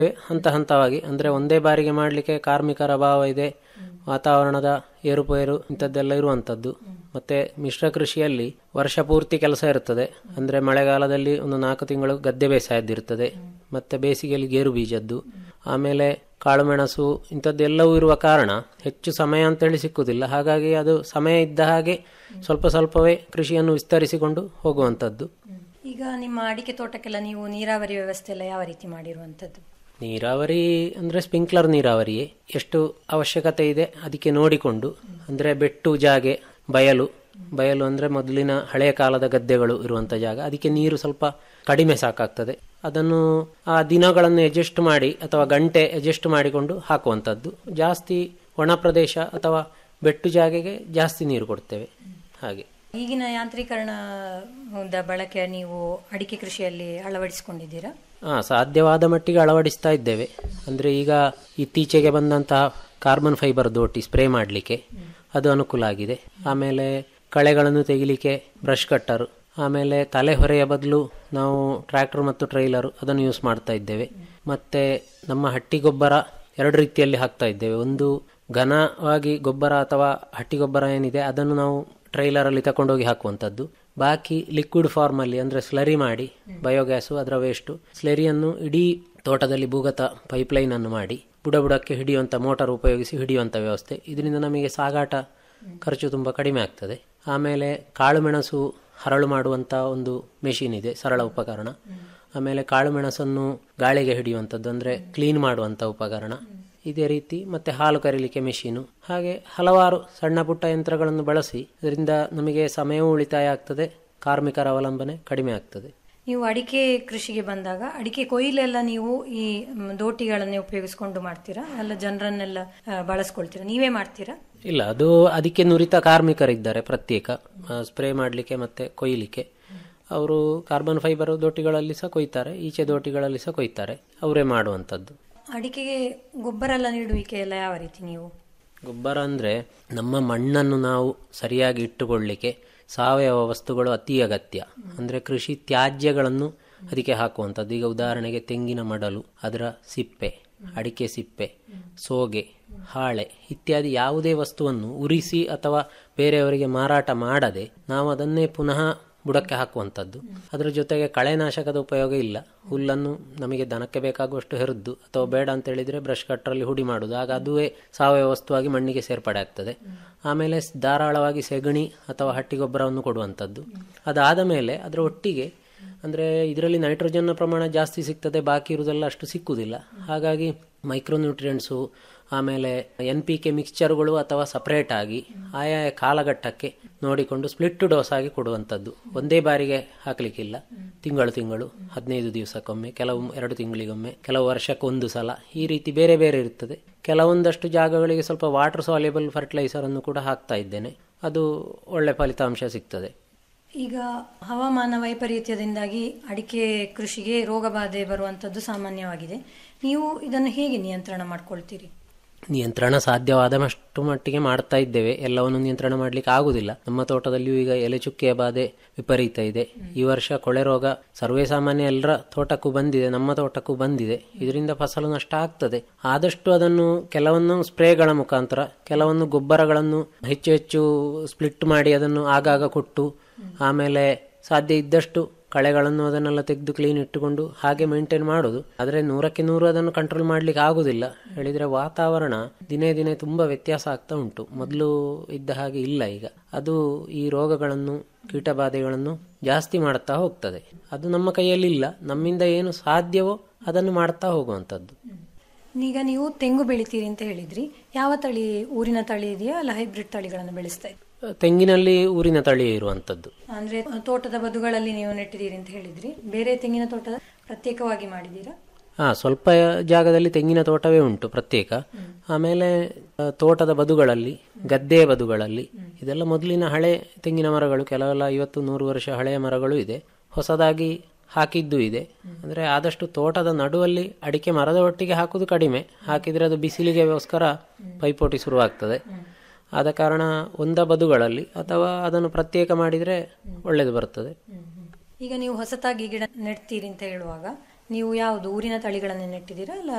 ಹಂತ ಹಂತವಾಗಿ ಅಂದರೆ ಒಂದೇ ಬಾರಿಗೆ ಮಾಡಲಿಕ್ಕೆ ಕಾರ್ಮಿಕರ ಅಭಾವ ಇದೆ ವಾತಾವರಣದ ಏರುಪೇರು ಇಂಥದ್ದೆಲ್ಲ ಇರುವಂಥದ್ದು ಮತ್ತೆ ಮಿಶ್ರ ಕೃಷಿಯಲ್ಲಿ ವರ್ಷ ಪೂರ್ತಿ ಕೆಲಸ ಇರ್ತದೆ ಅಂದರೆ ಮಳೆಗಾಲದಲ್ಲಿ ಒಂದು ನಾಲ್ಕು ತಿಂಗಳು ಗದ್ದೆ ಬೇಸಾಯದ್ದಿರ್ತದೆ ಮತ್ತೆ ಬೇಸಿಗೆಯಲ್ಲಿ ಗೇರು ಬೀಜದ್ದು ಆಮೇಲೆ ಕಾಳುಮೆಣಸು ಇಂಥದ್ದೆಲ್ಲವೂ ಇರುವ ಕಾರಣ ಹೆಚ್ಚು ಸಮಯ ಅಂತೇಳಿ ಸಿಕ್ಕುವುದಿಲ್ಲ ಹಾಗಾಗಿ ಅದು ಸಮಯ ಇದ್ದ ಹಾಗೆ ಸ್ವಲ್ಪ ಸ್ವಲ್ಪವೇ ಕೃಷಿಯನ್ನು ವಿಸ್ತರಿಸಿಕೊಂಡು ಹೋಗುವಂಥದ್ದು ಈಗ ನಿಮ್ಮ ಅಡಿಕೆ ತೋಟಕ್ಕೆಲ್ಲ ನೀವು ನೀರಾವರಿ ವ್ಯವಸ್ಥೆ ಎಲ್ಲ ಯಾವ ರೀತಿ ಮಾಡಿರುವಂಥದ್ದು ನೀರಾವರಿ ಅಂದರೆ ಸ್ಪ್ರಿಂಕ್ಲರ್ ನೀರಾವರಿಯೇ ಎಷ್ಟು ಅವಶ್ಯಕತೆ ಇದೆ ಅದಕ್ಕೆ ನೋಡಿಕೊಂಡು ಅಂದರೆ ಬೆಟ್ಟು ಜಾಗೆ ಬಯಲು ಬಯಲು ಅಂದರೆ ಮೊದಲಿನ ಹಳೆಯ ಕಾಲದ ಗದ್ದೆಗಳು ಇರುವಂಥ ಜಾಗ ಅದಕ್ಕೆ ನೀರು ಸ್ವಲ್ಪ ಕಡಿಮೆ ಸಾಕಾಗ್ತದೆ ಅದನ್ನು ಆ ದಿನಗಳನ್ನು ಅಡ್ಜಸ್ಟ್ ಮಾಡಿ ಅಥವಾ ಗಂಟೆ ಅಡ್ಜಸ್ಟ್ ಮಾಡಿಕೊಂಡು ಹಾಕುವಂಥದ್ದು ಜಾಸ್ತಿ ಒಣ ಪ್ರದೇಶ ಅಥವಾ ಬೆಟ್ಟು ಜಾಗೆಗೆ ಜಾಸ್ತಿ ನೀರು ಕೊಡ್ತೇವೆ ಹಾಗೆ ಈಗಿನ ಯಾಂತ್ರೀಕರಣದ ಬಳಕೆ ನೀವು ಅಡಿಕೆ ಕೃಷಿಯಲ್ಲಿ ಅಳವಡಿಸಿಕೊಂಡಿದ್ದೀರಾ ಹಾ ಸಾಧ್ಯವಾದ ಮಟ್ಟಿಗೆ ಅಳವಡಿಸ್ತಾ ಇದ್ದೇವೆ ಅಂದರೆ ಈಗ ಇತ್ತೀಚೆಗೆ ಬಂದಂತಹ ಕಾರ್ಬನ್ ಫೈಬರ್ ದೋಟಿ ಸ್ಪ್ರೇ ಮಾಡಲಿಕ್ಕೆ ಅದು ಅನುಕೂಲ ಆಗಿದೆ ಆಮೇಲೆ ಕಳೆಗಳನ್ನು ತೆಗಿಲಿಕ್ಕೆ ಬ್ರಷ್ ಕಟ್ಟರ್ ಆಮೇಲೆ ತಲೆ ಹೊರೆಯ ಬದಲು ನಾವು ಟ್ರ್ಯಾಕ್ಟರ್ ಮತ್ತು ಟ್ರೈಲರ್ ಅದನ್ನು ಯೂಸ್ ಮಾಡ್ತಾ ಇದ್ದೇವೆ ಮತ್ತೆ ನಮ್ಮ ಹಟ್ಟಿ ಗೊಬ್ಬರ ಎರಡು ರೀತಿಯಲ್ಲಿ ಹಾಕ್ತಾ ಇದ್ದೇವೆ ಒಂದು ಘನವಾಗಿ ಗೊಬ್ಬರ ಅಥವಾ ಹಟ್ಟಿ ಗೊಬ್ಬರ ಏನಿದೆ ಅದನ್ನು ನಾವು ಟ್ರೈಲರಲ್ಲಿ ತಗೊಂಡೋಗಿ ಹಾಕುವಂಥದ್ದು ಬಾಕಿ ಲಿಕ್ವಿಡ್ ಫಾರ್ಮಲ್ಲಿ ಅಂದರೆ ಸ್ಲರಿ ಮಾಡಿ ಬಯೋಗ್ಯಾಸು ಅದರ ವೇಸ್ಟು ಸ್ಲರಿಯನ್ನು ಇಡೀ ತೋಟದಲ್ಲಿ ಭೂಗತ ಪೈಪ್ಲೈನ್ ಅನ್ನು ಮಾಡಿ ಬುಡ ಬುಡಕ್ಕೆ ಹಿಡಿಯುವಂಥ ಮೋಟಾರ್ ಉಪಯೋಗಿಸಿ ಹಿಡಿಯುವಂಥ ವ್ಯವಸ್ಥೆ ಇದರಿಂದ ನಮಗೆ ಸಾಗಾಟ ಖರ್ಚು ತುಂಬ ಕಡಿಮೆ ಆಗ್ತದೆ ಆಮೇಲೆ ಕಾಳುಮೆಣಸು ಹರಳು ಮಾಡುವಂಥ ಒಂದು ಮೆಷಿನ್ ಇದೆ ಸರಳ ಉಪಕರಣ ಆಮೇಲೆ ಕಾಳುಮೆಣಸನ್ನು ಗಾಳಿಗೆ ಹಿಡಿಯುವಂಥದ್ದು ಅಂದರೆ ಕ್ಲೀನ್ ಮಾಡುವಂಥ ಉಪಕರಣ ಇದೇ ರೀತಿ ಮತ್ತೆ ಹಾಲು ಕರೀಲಿಕ್ಕೆ ಮೆಷೀನು ಹಾಗೆ ಹಲವಾರು ಸಣ್ಣ ಪುಟ್ಟ ಯಂತ್ರಗಳನ್ನು ಬಳಸಿ ಇದರಿಂದ ನಮಗೆ ಸಮಯವೂ ಉಳಿತಾಯ ಆಗ್ತದೆ ಕಾರ್ಮಿಕರ ಅವಲಂಬನೆ ಕಡಿಮೆ ಆಗ್ತದೆ ನೀವು ಅಡಿಕೆ ಕೃಷಿಗೆ ಬಂದಾಗ ಅಡಿಕೆ ಕೊಯ್ಲೆಲ್ಲ ನೀವು ಈ ಮ್, ದೋಟಿಗಳನ್ನೇ ಉಪಯೋಗಿಸ್ಕೊಂಡು ಮಾಡ್ತೀರಾ ಅಲ್ಲ ಜನರನ್ನೆಲ್ಲ ಆ, ಬಳಸ್ಕೊಳ್ತೀರಾ ನೀವೇ ಮಾಡ್ತೀರಾ ಇಲ್ಲ ಅದು ಅದಕ್ಕೆ ನುರಿತ ಕಾರ್ಮಿಕರಿದ್ದಾರೆ ಪ್ರತ್ಯೇಕ ಸ್ಪ್ರೇ ಮಾಡಲಿಕ್ಕೆ ಮತ್ತೆ ಕೊಯ್ಲಿಕ್ಕೆ ಅವರು ಕಾರ್ಬನ್ ಫೈಬರ್ ದೋಟಿಗಳಲ್ಲಿ ಸಹ ಕೊಯ್ತಾರೆ ಈಚೆ ದೋಟಿಗಳಲ್ಲಿ ಸಹ ಕೊಯ್ತಾರೆ ಅವರೇ ಮಾಡುವಂಥದ್ದು ಅಡಿಕೆಗೆ ಗೊಬ್ಬರ ಎಲ್ಲ ನೀಡುವಿಕೆ ಎಲ್ಲ ಯಾವ ರೀತಿ ನೀವು ಗೊಬ್ಬರ ಅಂದರೆ ನಮ್ಮ ಮಣ್ಣನ್ನು ನಾವು ಸರಿಯಾಗಿ ಇಟ್ಟುಕೊಳ್ಳಿಕ್ಕೆ ಸಾವಯವ ವಸ್ತುಗಳು ಅತಿ ಅಗತ್ಯ ಅಂದರೆ ಕೃಷಿ ತ್ಯಾಜ್ಯಗಳನ್ನು ಅದಕ್ಕೆ ಹಾಕುವಂಥದ್ದು ಈಗ ಉದಾಹರಣೆಗೆ ತೆಂಗಿನ ಮಡಲು ಅದರ ಸಿಪ್ಪೆ ಅಡಿಕೆ ಸಿಪ್ಪೆ ಸೋಗೆ ಹಾಳೆ ಇತ್ಯಾದಿ ಯಾವುದೇ ವಸ್ತುವನ್ನು ಉರಿಸಿ ಅಥವಾ ಬೇರೆಯವರಿಗೆ ಮಾರಾಟ ಮಾಡದೆ ನಾವು ಅದನ್ನೇ ಪುನಃ ಬುಡಕ್ಕೆ ಹಾಕುವಂಥದ್ದು ಅದರ ಜೊತೆಗೆ ಕಳೆನಾಶಕದ ಉಪಯೋಗ ಇಲ್ಲ ಹುಲ್ಲನ್ನು ನಮಗೆ ದನಕ್ಕೆ ಬೇಕಾಗುವಷ್ಟು ಹೆರಿದ್ದು ಅಥವಾ ಬೇಡ ಅಂತ ಹೇಳಿದ್ರೆ ಬ್ರಷ್ ಕಟ್ಟರಲ್ಲಿ ಹುಡಿ ಮಾಡುದು ಆಗ ಅದುವೇ ಸಾವಯವ ವಸ್ತುವಾಗಿ ಮಣ್ಣಿಗೆ ಸೇರ್ಪಡೆ ಆಗ್ತದೆ ಆಮೇಲೆ ಸ್- ಧಾರಾಳವಾಗಿ ಸೆಗಣಿ ಅಥವಾ ಹಟ್ಟಿ ಗೊಬ್ಬರವನ್ನು ಕೊಡುವಂಥದ್ದು ಅದಾದ ಮೇಲೆ ಅದರ ಒಟ್ಟಿಗೆ ಅಂದರೆ ಇದರಲ್ಲಿ ನೈಟ್ರೋಜನ್ನ ಪ್ರಮಾಣ ಜಾಸ್ತಿ ಸಿಗ್ತದೆ ಬಾಕಿ ಇರುವುದೆಲ್ಲ ಅಷ್ಟು ಸಿಕ್ಕುವುದಿಲ್ಲ ಹಾಗಾಗಿ ಮೈಕ್ರೋನ್ಯೂಟ್ರಿಯೆಂಟ್ಸು ಆಮೇಲೆ ಎನ್ ಪಿ ಕೆ ಮಿಕ್ಸ್ಚರ್ಗಳು ಅಥವಾ ಸಪ್ರೇಟ್ ಆಗಿ ಆಯಾಯ ಕಾಲಘಟ್ಟಕ್ಕೆ ನೋಡಿಕೊಂಡು ಸ್ಪ್ಲಿಟ್ ಡೋಸ್ ಆಗಿ ಕೊಡುವಂಥದ್ದು ಒಂದೇ ಬಾರಿಗೆ ಹಾಕಲಿಕ್ಕಿಲ್ಲ ತಿಂಗಳು ತಿಂಗಳು ಹದಿನೈದು ದಿವಸಕ್ಕೊಮ್ಮೆ ಕೆಲವು ಎರಡು ತಿಂಗಳಿಗೊಮ್ಮೆ ಕೆಲವು ವರ್ಷಕ್ಕೆ ಒಂದು ಸಲ ಈ ರೀತಿ ಬೇರೆ ಬೇರೆ ಇರ್ತದೆ ಕೆಲವೊಂದಷ್ಟು ಜಾಗಗಳಿಗೆ ಸ್ವಲ್ಪ ವಾಟರ್ ಸಾಲ್ಯುಬಲ್ ಫರ್ಟಿಲೈಸರ್ ಅನ್ನು ಕೂಡ ಹಾಕ್ತಾ ಇದ್ದೇನೆ ಅದು ಒಳ್ಳೆ ಫಲಿತಾಂಶ ಸಿಗ್ತದೆ ಈಗ ಹವಾಮಾನ ವೈಪರೀತ್ಯದಿಂದಾಗಿ ಅಡಿಕೆ ಕೃಷಿಗೆ ರೋಗ ಬಾಧೆ ಬರುವಂಥದ್ದು ಸಾಮಾನ್ಯವಾಗಿದೆ ನೀವು ಇದನ್ನು ಹೇಗೆ ನಿಯಂತ್ರಣ ಮಾಡ್ಕೊಳ್ತೀರಿ ನಿಯಂತ್ರಣ ಸಾಧ್ಯವಾದಷ್ಟು ಮಟ್ಟಿಗೆ ಮಾಡ್ತಾ ಇದ್ದೇವೆ ಎಲ್ಲವನ್ನು ನಿಯಂತ್ರಣ ಮಾಡಲಿಕ್ಕೆ ಆಗುದಿಲ್ಲ ನಮ್ಮ ತೋಟದಲ್ಲಿಯೂ ಈಗ ಎಲೆ ಚುಕ್ಕೆಯ ಬಾಧೆ ವಿಪರೀತ ಇದೆ ಈ ವರ್ಷ ಕೊಳೆ ರೋಗ ಸರ್ವೇ ಸಾಮಾನ್ಯ ಎಲ್ಲರ ತೋಟಕ್ಕೂ ಬಂದಿದೆ ನಮ್ಮ ತೋಟಕ್ಕೂ ಬಂದಿದೆ ಇದರಿಂದ ಫಸಲು ನಷ್ಟ ಆಗ್ತದೆ ಆದಷ್ಟು ಅದನ್ನು ಕೆಲವನ್ನು ಸ್ಪ್ರೇಗಳ ಮುಖಾಂತರ ಕೆಲವನ್ನು ಗೊಬ್ಬರಗಳನ್ನು ಹೆಚ್ಚು ಹೆಚ್ಚು ಸ್ಪ್ಲಿಟ್ ಮಾಡಿ ಅದನ್ನು ಆಗಾಗ ಕೊಟ್ಟು ಆಮೇಲೆ ಸಾಧ್ಯ ಇದ್ದಷ್ಟು ಕಳೆಗಳನ್ನು ಅದನ್ನೆಲ್ಲ ತೆಗೆದು ಕ್ಲೀನ್ ಇಟ್ಟುಕೊಂಡು ಹಾಗೆ ಮೇಂಟೈನ್ ಮಾಡೋದು ಆದರೆ ನೂರಕ್ಕೆ ನೂರು ಅದನ್ನು ಕಂಟ್ರೋಲ್ ಮಾಡ್ಲಿಕ್ಕೆ ಆಗುದಿಲ್ಲ ಹೇಳಿದ್ರೆ ವಾತಾವರಣ ದಿನೇ ದಿನೇ ತುಂಬಾ ವ್ಯತ್ಯಾಸ ಆಗ್ತಾ ಉಂಟು ಮೊದಲು ಇದ್ದ ಹಾಗೆ ಇಲ್ಲ ಈಗ ಅದು ಈ ರೋಗಗಳನ್ನು ಕೀಟಬಾಧೆಗಳನ್ನು ಜಾಸ್ತಿ ಮಾಡ್ತಾ ಹೋಗ್ತದೆ ಅದು ನಮ್ಮ ಕೈಯಲ್ಲಿ ಇಲ್ಲ ನಮ್ಮಿಂದ ಏನು ಸಾಧ್ಯವೋ ಅದನ್ನು ಮಾಡ್ತಾ ಹೋಗುವಂಥದ್ದು ಈಗ ನೀವು ತೆಂಗು ಬೆಳಿತೀರಿ ಅಂತ ಹೇಳಿದ್ರಿ ಯಾವ ತಳಿ ಊರಿನ ತಳಿ ಇದೆಯಾ ಅಲ್ಲ ಹೈಬ್ರಿಡ್ ತಳಿಗಳನ್ನು ಬೆಳೆಸ್ತಾ ಇದ್ದೀರಿ ತೆಂಗಿನಲ್ಲಿ ಊರಿನ ತಳಿ ಇರುವಂಥದ್ದು ಅಂದ್ರೆ ತೋಟದ ಬದುಗಳಲ್ಲಿ ನೀವು ನೆಟ್ಟಿದ್ದೀರಿ ಅಂತ ಹೇಳಿದ್ರಿ ಬೇರೆ ತೆಂಗಿನ ತೋಟ ಪ್ರತ್ಯೇಕವಾಗಿ ಮಾಡಿದ್ದೀರಾ ಹಾ ಸ್ವಲ್ಪ ಜಾಗದಲ್ಲಿ ತೆಂಗಿನ ತೋಟವೇ ಉಂಟು ಪ್ರತ್ಯೇಕ ಆಮೇಲೆ ಆ, ತೋಟದ ಬದುಗಳಲ್ಲಿ ಗದ್ದೆಯ ಬದುಗಳಲ್ಲಿ ಇದೆಲ್ಲ ಮೊದಲಿನ ಹಳೆ ತೆಂಗಿನ ಮರಗಳು ಕೆಲವೆಲ್ಲ ಐವತ್ತು ನೂರು ವರ್ಷ ಹಳೆಯ ಮರಗಳು ಇದೆ ಹೊಸದಾಗಿ ಹಾಕಿದ್ದು ಇದೆ ಅಂದ್ರೆ ಆದಷ್ಟು ತೋಟದ ನಡುವಲ್ಲಿ ಅಡಿಕೆ ಮರದ ಒಟ್ಟಿಗೆ ಹಾಕುದು ಕಡಿಮೆ ಹಾಕಿದ್ರೆ ಅದು ಬಿಸಿಲಿಗೆಗೋಸ್ಕರ ಪೈಪೋಟಿ ಶುರುವಾಗ್ತದೆ ಆದ ಕಾರಣ ಒಂದ ಬದುಗಳಲ್ಲಿ ಅಥವಾ ಅದನ್ನು ಪ್ರತ್ಯೇಕ ಮಾಡಿದ್ರೆ ಒಳ್ಳೇದು ಬರ್ತದೆ ಈಗ ನೀವು ಹೊಸತಾಗಿ ಗಿಡ ನೆಡ್ತೀರಿ ಅಂತ ಹೇಳುವಾಗ ನೀವು ಯಾವುದು ಊರಿನ ತಳಿಗಳನ್ನೇ ನೆಟ್ಟಿದ್ದೀರಾ ಅಲ್ಲ